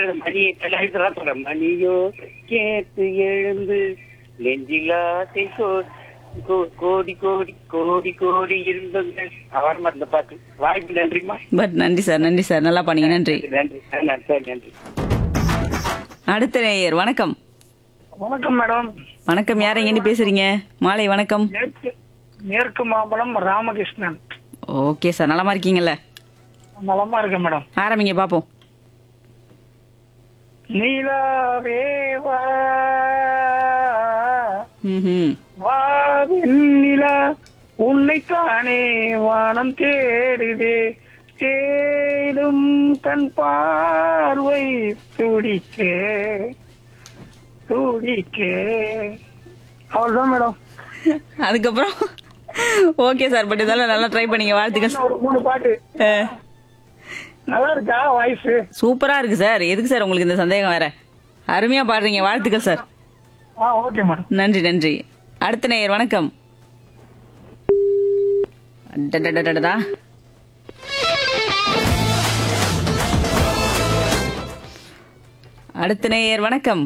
அந்த மணியை தலைதான் சொல்றேன் மணியோ கேட்டு எழுந்து நெஞ்சிலாசை கோ- கோ- கோடி கோடி கோடி கோடி இருந்தங்க அவரமா இந்த பாட்டு வாய்ப்பு நன்றிமா பட் நன்றி சார் நன்றி சார் நல்லா பண்ணீங்க நன்றி நன்றி ஆ, நன்றி சார் நன்றி அடுத்த நேயர் வணக்கம் வணக்கம் மேடம் வணக்கம் யார் எங்கேருந்து பேசுறீங்க மாலை வணக்கம் மேற்கு மேற்கு மாம்பலம் ராமகிருஷ்ணன் ஓகே சார் நலமா இருக்கீங்கல்ல நலமா இருக்கேன் மேடம் ஆரம்பிங்க பாப்போம் நீலாவேவா ம்ஹும். வாவெண்ணிலா உன்னைத்தானே வானம் தேடுதே தேடும் கண் பார்வை துடிக்கே துடிக்கே அவ்வளவுதான் மேடம் அதுக்கப்புறம் ஓகே சார் பட் இதெல்லாம் நல்லா ட்ரை பண்ணீங்க வாழ்த்துக்கள் ஒரு மூணு பாட்டு அஹ், நல்லா இருக்கா வாய்ஸ் சூப்பரா இருக்கு சார் எதுக்கு சார் உங்களுக்கு இந்த சந்தேகம் வேற அருமையா பாடுறீங்க வாழ்த்துக்கள் சார் ஆ ஓகே மேடம் நன்றி நன்றி அடுத்த நேயர் வணக்கம் அடடடடடடா. அடுத்த நேயர் வணக்கம்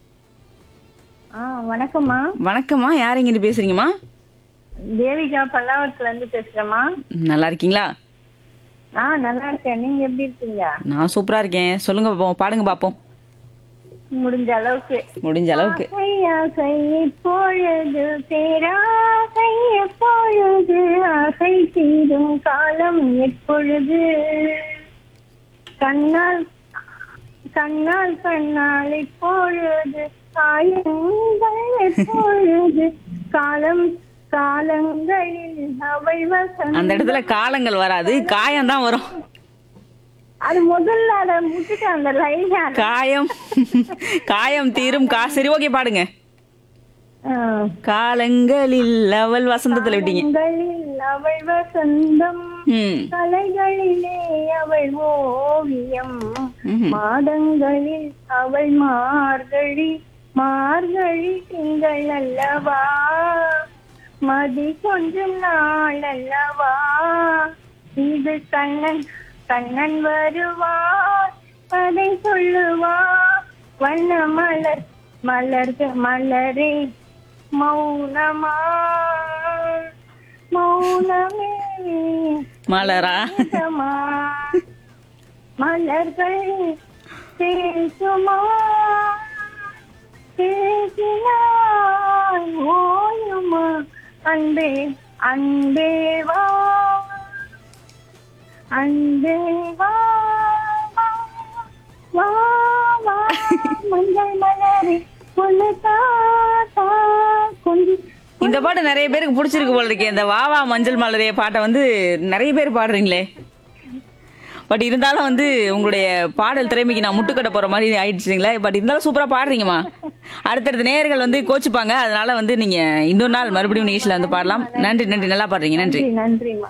ஆ வணக்கம்மா வணக்கம்மா யார் இங்கிட்டு பேசுறீங்கம்மா தேவிகா பல்லாவரத்துல இருந்து பேசுறேம்மா நல்லா இருக்கீங்களா ஆ நல்லா இருக்கேன் நீங்க எப்படி இருக்கீங்க நான் சூப்பரா இருக்கேன் சொல்லுங்க பாப்போம் பாடுங்க பாப்போம் முடிஞ்ச அளவுக்கு முடிஞ்ச அளவுக்கு ஆசையா கைப்பொழுது பேராசை எப்பொழுது ஆசை தீரும் காலம் எப்பொழுது கண்ணால் கண்ணால் கண்ணால் இப்பொழுது காயங்கள் எப்பொழுது காலம் காலங்களில் அவள் வசம் அந்த இடத்துல காலங்கள் வராது காயம் தான் வரும் அது முதல்ல அதை முட்டுட்டு அந்த லைன் காயம் காயம் தீரும் கா சரி ஓகே பாடுங்க காலங்களில் அவள் வசந்தத்துல விட்டீங்க கண்களில் அவள் வசந்தம் ம் கலைகளிலே அவள் ஓவியம் ம்ஹும். மாதங்களில் அவள் மார்கழி மார்கழி திங்கள் அல்லவா மதி கொஞ்சம் நாள் அல்லவா இது கண்ணன் கண்ணன் வருவார் அதை சொல்லுவார் வண்ண மலர் மலர்க மலரே மௌனமா மௌனமே மலரா மேகமா, மலர்கள் பேசுமா பேசினாய் ஓயுமா அன்பே அன்பே வா அன்பே வா வா, வா வா மஞ்சள் மலரே பொண்ணு தாத்தா கொஞ்சம் இந்த பாட்டு நிறைய பேருக்கு பிடிச்சிருக்கு போல இருக்கே இந்த வாவா மஞ்சள் மலரே பாட்டை வந்து நிறைய பேர் பாடுறீங்களே பட் இருந்தாலும் வந்து உங்களுடைய பாடல் திறமைக்கு நான் முட்டுக்கட்ட போற மாதிரி ஆயிடுச்சுங்களே பட் இருந்தாலும் சூப்பரா பாடுறீங்கம்மா அடுத்தடுத்த நேயர்கள் வந்து கோச்சுப்பாங்க அதனால வந்து நீங்க இன்னொரு நாள் மறுபடியும் நிகழ்ச்சியில வந்து பாடலாம் நன்றி நன்றி நல்லா பாடுறீங்க நன்றி நன்றிம்மா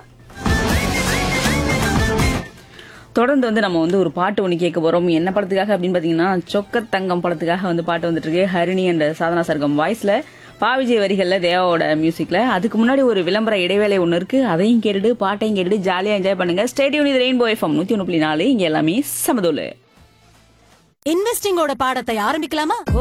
தொடர்ந்து வந்து நம்ம வந்து ஒரு பாட்டு ஒன்று கேட்க போறோம் என்ன படத்துக்காக அப்படின்னு பாத்தீங்கன்னா சொக்க தங்கம் படத்துக்காக வந்து பாட்டு வந்துட்டு இருக்கு ஹரிணி என்ற சாதனா சர்க்கம் வாய்ஸ்ல பாவிஜய் வரிகள்ல தேவாவோட மியூசிக்ல அதுக்கு முன்னாடி ஒரு விளம்பர இடைவேளை ஒன்று இருக்கு அதையும் கேட்டுட்டு பாட்டையும் கேட்டுட்டு ஜாலியா என்ஜாய் பண்ணுங்க ஸ்டேடியம் இது ரெயின்போ எஃப்எம் நூத்தி ஒன்று புள்ளி நாலு இங்க எல்லாமே சமதோலு இன்வெஸ்டிங்கோட பாடத்தை ஆரம்பிக்கலாமா